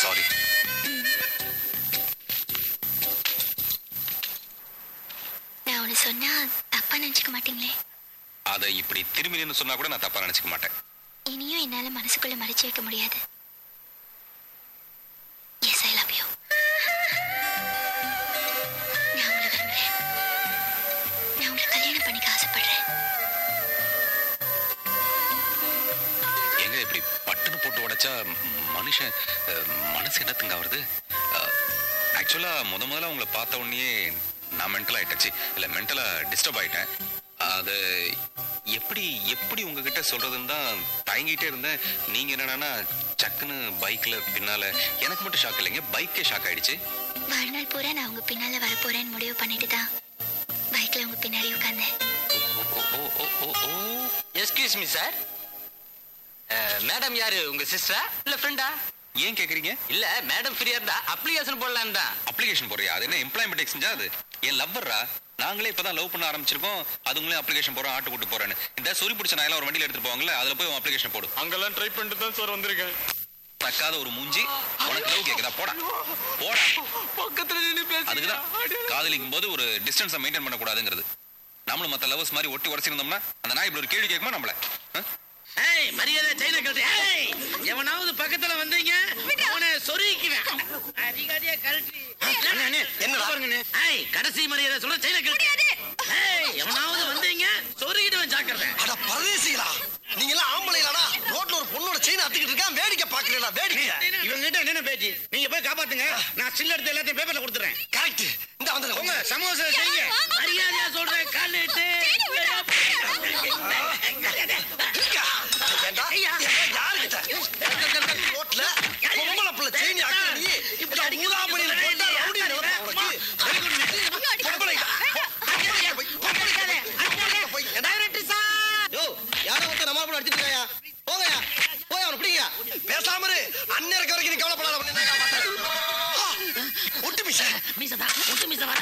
Sorry நான் ஒன்று சொன்னா தப்பா நினச்சிக்க மாட்டீங்களே அதை இப்படி திரும்பி நின்னு சொன்னா கூட நான் தப்பா நினைச்சுக்க மாட்டேன் இனியும் என்னால மனசுக்குள்ள மறைச்சு வைக்க முடியாது எஸ் ஐ லவ் யூ நான் உங்களை விரும்புறேன் நான் உங்களை கல்யாணம் பண்ணிக்க ஆசைப்படுறேன் எங்க இப்படி பட்டுன்னு போட்டு உடைச்சா மனுஷன் அஹ், மனசு என்னத்துங்க வருது ஆக்சுவலா முத முதல்ல உங்களை பார்த்த உடனே நான் மென்டல் ஆயிட்டச்சு இல்ல மென்டலா டிஸ்டர்ப் ஆயிட்டேன் அது எப்படி எப்படி உங்ககிட்ட சொல்றதுன்னு தான் தயங்கிட்டே இருந்தேன் நீங்க என்னன்னா சக்குன்னு பைக்ல பின்னால எனக்கு மட்டும் ஷாக் இல்லைங்க பைக்கே ஷாக் ஆயிடுச்சு வாழ்நாள் பூரா நான் உங்க பின்னால வரப்போறேன்னு முடிவு பண்ணிட்டு தான் பைக்ல உங்க பின்னாடி உட்கார்ந்தேன் ஓ, ஓ, ஓ, ஓ, ஓ. எஸ்கியூஸ் மீ சார் மேடம் யாரு உங்க சிஸ்டரா இல்ல ஃப்ரெண்டா ஏன் கேக்குறீங்க இல்ல மேடம் ஃப்ரீயா இருந்தா அப்ளிகேஷன் போடலாம் தான் அப்ளிகேஷன் போறியா அது என்ன எம்ப்ளாய்மெண்ட் எக்ஸ்சேஞ்சா அது என் லவ்வர்ரா நாங்களே இப்பதான் லவ் பண்ண ஆரம்பிச்சிருக்கோம் அதுங்களே அப்ளிகேஷன் போறோம் ஆட்டு கூட்டு போறேன்னு இந்த சொறி பிடிச்ச நாயெல்லாம் ஒரு வண்டியில எடுத்துட்டு போவாங்கல்ல அதுல போய் உன் அப்ளிகேஷன் போடு அங்கெல்லாம் ட்ரை பண்ணிட்டு தான் சார் வந்திருக்கேன் தக்காத ஒரு மூஞ்சி உனக்கு லவ் கேக்குதா போடா போடா பக்கத்துல நின்னு அதுக்குதான் காதலிக்கும் போது ஒரு டிஸ்டன்ஸை மெயின்டைன் பண்ணக்கூடாதுங்கிறது நம்மளும் மத்த லவர்ஸ் மாதிரி ஒட்டி உடச்சிருந்தோம்னா அந்த நாய் இப்படி ஒரு கேள்வி கேட்குமா நம்மள ஆ? ஏய் மரியாதை சைனா கழட்டு ஏய் எவனாவது பக்கத்துல வந்தீங்க அவனை சொருகிக்குவேன் அதிகாரியா கழட்டி என்னடா? பாருங்கண்ணே ஏய் கடைசி மரியாதை சொல்ல சைனா கழட்டு ஏய் எவனாவது வந்தீங்க சொருகிடுவேன் ஜாக்கிரதை அட பரதேசிகளா நீங்க எல்லாம் ஆம்பளைலாடா ரோட்ல ஒரு பொண்ணோட செயின் அத்துக்கிட்டு இருக்கான் வேடிக்கை பாக்குறீங்களா வேடிக்கை இவங்க கிட்ட என்னென்ன பேச்சு நீங்க போய் காப்பாத்துங்க நான் ஸ்டில் எடுத்து எல்லாத்தையும் பேப்பர்ல கொடுத்துறேன் கரெக்ட் இந்த உங்க வந்து சமோசா செய்யுங்க மரியாதையா சொல்றேன் காலிட்டு ரோட்ல பொம்பளை பிள்ளை செயின் ஆக்குற நீ இப்படி ஊதாமணியில போட்டா ரவுடி நிலைமை உனக்கு பொம்பளை யோ யாரோ ஒருத்தர் நம்ம கூட அடிச்சிட்டு இருக்காயா போங்கயா போய் அவனை பிடிங்க பேசாம இரு அண்ணன் இருக்க வரைக்கும் நீ கவலைப்படாத உன்னை நான் காப்பாத்துறேன். ஆ, ஒட்டு மிஷ மீசதா முட்டு மீச வர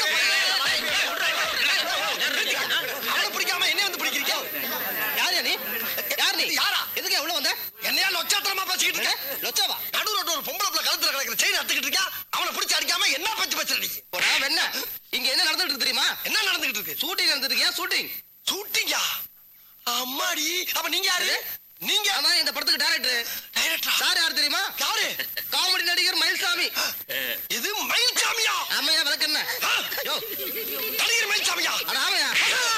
அவனை பிடிக்காம என்ன வந்து பிடிக்கிறீங்க யார் நீ யார் நீ யாரா? எதுக்கு உள்ள வந்த என்னையா லொச்சாத்தனமா பேசிக்கிட்டு இருக்க லொச்சாவா நடு ரோட்ல ஒரு பொம்பளை பிள்ளை கழுத்துல கிடக்குற செயின் அத்துக்கிட்டு இருக்கா அவனை பிடிச்சு அடிக்காம என்ன பச்சு பச்சு போடா வெண்ண இங்க என்ன நடந்துட்டு இருக்கு தெரியுமா என்ன நடந்துகிட்டு இருக்கு ஷூட்டிங் நடந்துட்டு இருக்கியா ஷூட்டிங் ஷூட்டிங்கா அம்மாடி அப்ப நீங்க யாரு நீங்க அதான் இந்த படத்துக்கு டைரக்டர் டைரக்டரா சார் யார் தெரியுமா யாரு காமெடி நடிகர் மயில்சாமி இது மயில்சாமியா ஆமையா விளக்கு என்ன யோ நடிகர் மயில்சாமியா அட ஆமையா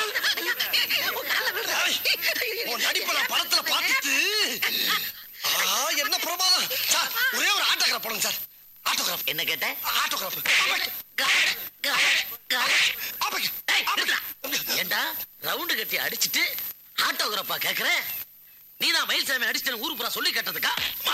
ஏய், உன் நடிப்பை நான் படத்துல பார்த்துட்டு ஆ, என்ன பிரமாதம் சார் ஒரே ஒரு ஆட்டோகிராஃப் போடுங்க சார் ஆட்டோகிராஃப் என்ன கேட்ட ஆட்டோகிராஃப் ஏண்டா ரவுண்டு கட்டி அடிச்சிட்டு ஆட்டோகிராஃபா கேக்குற நீதான் மயில்சாமி அடிச்சிட்டு ஊரு பூரா சொல்லி கேட்டதுக்கா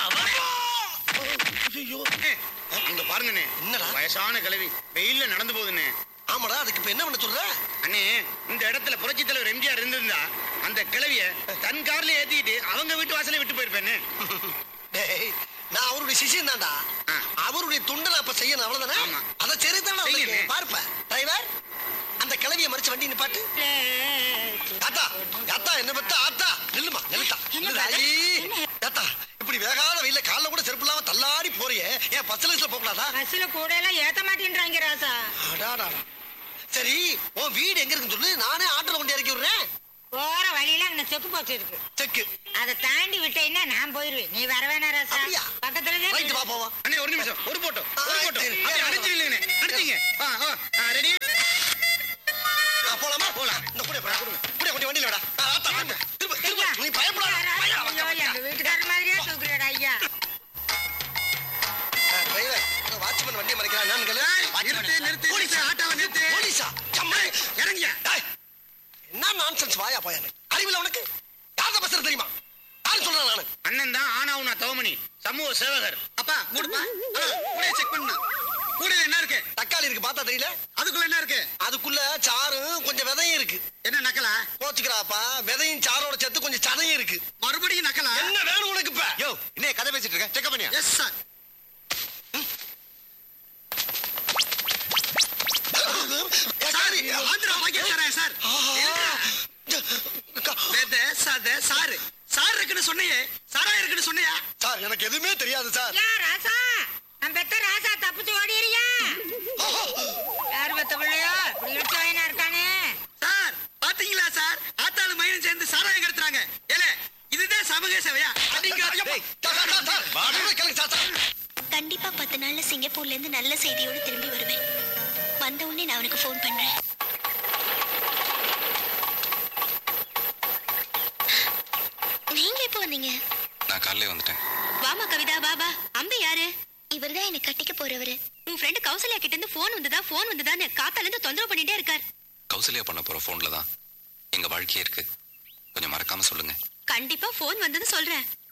இங்க பாருங்கண்ணே என்னடா? வயசான கிழவி வெயில்ல நடந்து போகுதுண்ணே ஆமாடா அதுக்கு இப்ப என்ன பண்ண சொல்ற அண்ணே இந்த இடத்துல புரட்சி தலைவர் எம்ஜிஆர் இருந்திருந்தா அந்த கிழவிய தன் கார்ல ஏத்திட்டு அவங்க வீட்டு வாசலே விட்டு போயிருப்பேன்னு டேய் நான் அவருடைய சிஷியன் தான்டா ஆ. அவருடைய துண்டை நான் இப்ப செய்யணும் அவ்வளவுதானே ஆமா. அத சரி தானே செய்யுங்க. பார்ப்ப டிரைவர் அந்த கிளவிய மறிச்சு வண்டி நிப்பாட்டு ஆத்தா ஆத்தா என்ன பத்தா ஆத்தா நில்லுமா நில்லுட்டா நில்லுடாயி. ஆத்தா இப்படி வேகாத வெயில கால்ல கூட செருப்பு இல்லாம தள்ளாடி போறியே ஏன் பஸ் லிஸ்ட்ல போக கூடாதா பஸ்ல கூட எல்லாம் ஏத்த மாட்டேன்றாங்க ராசா அடாடா சரி உன் வீடு எங்க இருக்குன்னு சொல்லு நானே ஆட்டோல கொண்டு இறக்கி விடுறேன் போற வழியில அங்க செக்கு போச்சு இருக்கு செக்கு அதை தாண்டி விட்டேன்னா நான் போயிருவேன் நீ வர வேணா ராசா அப்படியா? பக்கத்துல தான் ரைட்டு வா வீடு. போவோம் அண்ணே ஒரு நிமிஷம் ஒரு போட்டோ ஒரு ஆ, போட்டோ சரி. அப்படியே அடிச்சு இல்லைண்ணே அடிச்சிங்க ஆ ஆ ரெடி ஆ, போலாமா போலாம் இந்த கூட போடா கொடுங்க கூட கொண்டு வண்டியில விடா ஆ, ஆத்தா வாங்க. திரும்ப திரும்ப ஐயா, நீ பயப்படாத ஐயா, ஐயா, ஐயோ, வாங்க, எங்க வீட்டுக்காரர் மாதிரியே தூக்குறடா ஐயா டிரைவர் வாட்ச்மேன் வண்டியை மறைக்கிறான் என்னன்னு கேளு. நிறுத்து நிறுத்து போலீஸா? ஆட்டோவை நிறுத்து போலீஸா சம்மா இறங்கியா டேய், என்ன நான்சென்ஸ் வாயா போயானு அறிவில உனக்கு யார்தான் பேசுறது தெரியுமா யாரு சொல்றேன் நானு அண்ணன் தான் ஆனாவுனா தவமணி சமூக சேவகர் அப்பா கூடுப்பா கூட செக் பண்ணு கூட என்ன இருக்கு தக்காளி இருக்கு பார்த்தா தெரியல அதுக்குள்ள என்ன இருக்கு அதுக்குள்ள சாரும் கொஞ்சம் விதையும் இருக்கு என்ன நக்கலா கோச்சுக்கிறாப்பா விதையும் சாரோட சேர்த்து கொஞ்சம் சதையும் இருக்கு மறுபடியும் நக்கலா என்ன வேணும் உனக்கு இப்ப யோ என்ன கதை பேசிட்டு இருக்க செக் பண்ணியா எஸ் சார் சாரி ஆந்திரா வாங்கி தரேன் சார் வெத சத சாரு சார் இருக்குன்னு சொன்னியே சாரா இருக்குன்னு சொன்னியா சார் எனக்கு எதுவுமே தெரியாது சார் யா ராசா நான் பெத்த ராசா தப்பிச்சு ஓடிறியா யார் பெத்த பிள்ளையோ இப்படி இழுத்து வயனா இருக்கானே சார் பாத்தீங்களா சார் ஆத்தாளு மயிலும் சேர்ந்து சாராயம் கடத்துறாங்க ஏலே இதுதான் சமூக சேவையா அடிங்க டேய், சார், சார், சார், சார். அடுப்புல கிளம்பு, சார், சார். கண்டிப்பா பத்து நாள்ல சிங்கப்பூர்ல இருந்து நல்ல செய்தியோட திரும்பி வருவேன் வந்த உடனே நான் அவனுக்கு ஃபோன் பண்றேன் நீங்க எப்போ வந்தீங்க நான் காலையிலே வந்துட்டேன் வாமா கவிதா பாபா அம்பி யாரு இவர்தான் என்னை கட்டிக்க போறவரு உன் ஃப்ரெண்டு கௌசல்யா கிட்ட இருந்து போன் வந்ததா போன் வந்ததான்னு காத்தால இருந்து தொந்தரவு பண்ணிட்டே இருக்கார் கௌசல்யா பண்ண போற ஃபோன்ல தான் எங்க வாழ்க்கையே இருக்கு கொஞ்சம் மறக்காம சொல்லுங்க கண்டிப்பா போன் வந்தது சொல்றேன்